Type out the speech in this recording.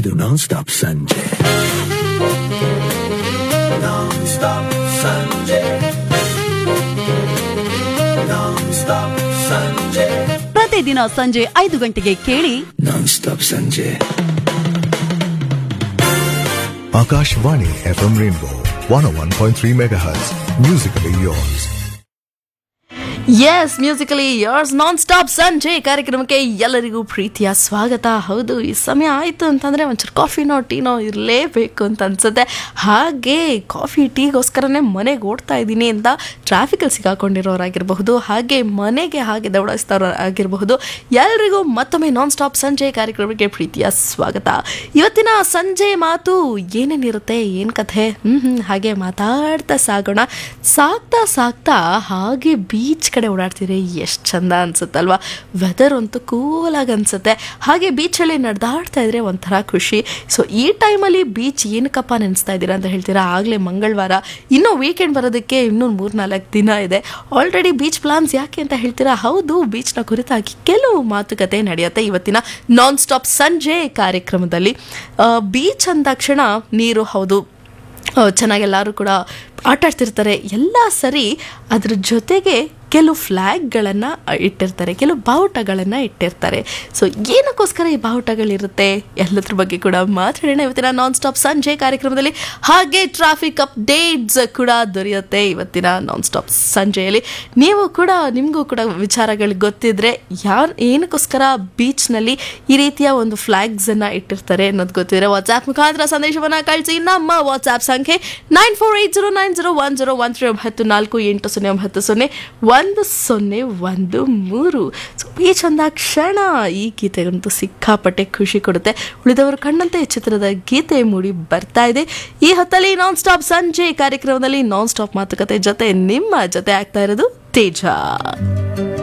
ಇದು ನಾನ್ ಸ್ಟಾಪ್ ಸಂಜೆ ನಾನ್ ಸ್ಟಾಪ್ ಸಂಜೆ ನಾನ್ ಸ್ಟಾಪ್ ಸಂಜೆ ಪ್ರತಿದಿನ ಸಂಜೆ ಐದು ಗಂಟೆಗೆ ಕೇಳಿ ನಾನ್ ಸ್ಟಾಪ್ ಸಂಜೆ Akashvani FM Rainbow 101.3 MHz. Musically yours. Yes musically yours non stop ಸಂಜೆ ಕಾರ್ಯಕ್ರಮಕ್ಕೆ ಎಲ್ಲರಿಗೂ ಪ್ರೀತಿಯ ಸ್ವಾಗತ ಹೌದು ಈ ಸಮಯ ಆಯಿತು ಅಂತಂದರೆ ಒಂಚೂರು ಕಾಫಿನೋ ಟೀನೋ ಇರಲೇಬೇಕು ಅಂತ ಅನ್ಸುತ್ತೆ ಹಾಗೆ ಕಾಫಿ ಟೀಗೋಸ್ಕರನೇ ಮನೆಗೆ ಓಡ್ತಾ ಇದ್ದೀನಿ ಅಂತ ಟ್ರಾಫಿಕಲ್ಲಿ ಸಿಗಾಕೊಂಡಿರೋರಾಗಿರಬಹುದು ಹಾಗೆ ಮನೆಗೆ ಹಾಗೆ ದೌಡಿಸ್ತಾರೋ ಆಗಿರಬಹುದು ಎಲ್ರಿಗೂ ಮತ್ತೊಮ್ಮೆ ನಾನ್ ಸ್ಟಾಪ್ ಸಂಜೆ ಕಾರ್ಯಕ್ರಮಕ್ಕೆ ಪ್ರೀತಿಯ ಸ್ವಾಗತ ಇವತ್ತಿನ ಸಂಜೆ ಮಾತು ಏನೇನಿರುತ್ತೆ ಏನು ಕಥೆ ಹ್ಞೂ ಹ್ಞೂ ಹಾಗೆ ಮಾತಾಡ್ತಾ ಸಾಗೋಣ ಸಾಗ್ತಾ ಸಾಗ್ತಾ ಹಾಗೆ ಬೀಚ್ ಕಡೆ ಓಡಾಡ್ತೀರಿ ಎಷ್ಟು ಚಂದ ಅನ್ಸುತ್ತಲ್ವಾ ವೆದರ್ ಅಂತೂ ಕೂಲಾಗಿ ಅನ್ಸುತ್ತೆ ಹಾಗೆ ಬೀಚಲ್ಲಿ ನಡೆದಾಡ್ತಾ ಇದ್ರೆ ಒಂಥರ ಖುಷಿ ಸೊ ಈ ಟೈಮಲ್ಲಿ ಬೀಚ್ ಏನಕ್ಕಪ್ಪ ನೆನೆಸ್ತಾ ಇದ್ದೀರಾ ಅಂತ ಹೇಳ್ತೀರಾ ಆಗಲೇ ಮಂಗಳವಾರ ಇನ್ನೂ ವೀಕೆಂಡ್ ಬರೋದಕ್ಕೆ ಇನ್ನೂ ಮೂರು ನಾಲ್ಕು ದಿನ ಇದೆ ಆಲ್ರೆಡಿ ಬೀಚ್ ಪ್ಲಾನ್ಸ್ ಯಾಕೆ ಅಂತ ಹೇಳ್ತೀರಾ ಹೌದು ಬೀಚ್ನ ಕುರಿತಾಗಿ ಕೆಲವು ಮಾತುಕತೆ ನಡೆಯುತ್ತೆ ಇವತ್ತಿನ ನಾನ್ ಸ್ಟಾಪ್ ಸಂಜೆ ಕಾರ್ಯಕ್ರಮದಲ್ಲಿ ಬೀಚ್ ಅಂದ ತಕ್ಷಣ ನೀರು ಹೌದು ಚೆನ್ನಾಗಿ ಎಲ್ಲರೂ ಕೂಡ ಆಟ ಆಡ್ತಿರ್ತಾರೆ ಎಲ್ಲ ಸರಿ ಅದ್ರ ಜೊತೆಗೆ ಕೆಲವು ಫ್ಲ್ಯಾಗ್ಗಳನ್ನು ಇಟ್ಟಿರ್ತಾರೆ ಕೆಲವು ಬಾವುಟಗಳನ್ನು ಇಟ್ಟಿರ್ತಾರೆ ಸೊ ಏನಕ್ಕೋಸ್ಕರ ಈ ಬಾವುಟಗಳಿರುತ್ತೆ ಎಲ್ಲದ್ರ ಬಗ್ಗೆ ಕೂಡ ಮಾತಾಡೋಣ ಇವತ್ತಿನ ನಾನ್ ಸ್ಟಾಪ್ ಸಂಜೆ ಕಾರ್ಯಕ್ರಮದಲ್ಲಿ ಹಾಗೆ ಟ್ರಾಫಿಕ್ ಅಪ್ಡೇಟ್ಸ್ ಕೂಡ ದೊರೆಯುತ್ತೆ ಇವತ್ತಿನ ನಾನ್ ಸ್ಟಾಪ್ ಸಂಜೆಯಲ್ಲಿ ನೀವು ಕೂಡ ನಿಮಗೂ ಕೂಡ ವಿಚಾರಗಳು ಗೊತ್ತಿದ್ರೆ ಯಾರು ಏನಕ್ಕೋಸ್ಕರ ಬೀಚ್ನಲ್ಲಿ ಈ ರೀತಿಯ ಒಂದು ಫ್ಲ್ಯಾಗ್ಸನ್ನು ಇಟ್ಟಿರ್ತಾರೆ ಅನ್ನೋದು ಗೊತ್ತಿದ್ರೆ ವಾಟ್ಸ್ಆ್ಯಪ್ ಮುಖಾಂತರ ಸಂದೇಶವನ್ನು ಕಳಿಸಿ ನಮ್ಮ ವಾಟ್ಸ್ಆ್ಯಪ್ ಸಂಖ್ಯೆ nine four eight zero nine zero one zero one three ಒಂಬತ್ತು ನಾಲ್ಕು ಎಂಟು ಸೊನ್ನೆ ಒಂಬತ್ತು ಸೊನ್ನೆ ಒಂದು ಸೊನ್ನೆ ಒಂದು ಮೂರು ಸೊ ಈ ಚಂದ ಕ್ಷಣ ಈ ಗೀತೆಗಂತೂ ಸಿಕ್ಕಾಪಟ್ಟೆ ಖುಷಿ ಕೊಡುತ್ತೆ ಉಳಿದವರು ಕಣ್ಣಂತೆ ಚಿತ್ರದ ಗೀತೆ ಮೂಡಿ ಬರ್ತಾ ಇದೆ ಈ ಹೊತ್ತಲ್ಲಿ ನಾನ್ ಸ್ಟಾಪ್ ಸಂಜೆ ಕಾರ್ಯಕ್ರಮದಲ್ಲಿ ನಾನ್ ಸ್ಟಾಪ್ ಮಾತುಕತೆ ಜೊತೆ ನಿಮ್ಮ ಜೊತೆ ಆಗ್ತಾ ಇರೋದು ತೇಜ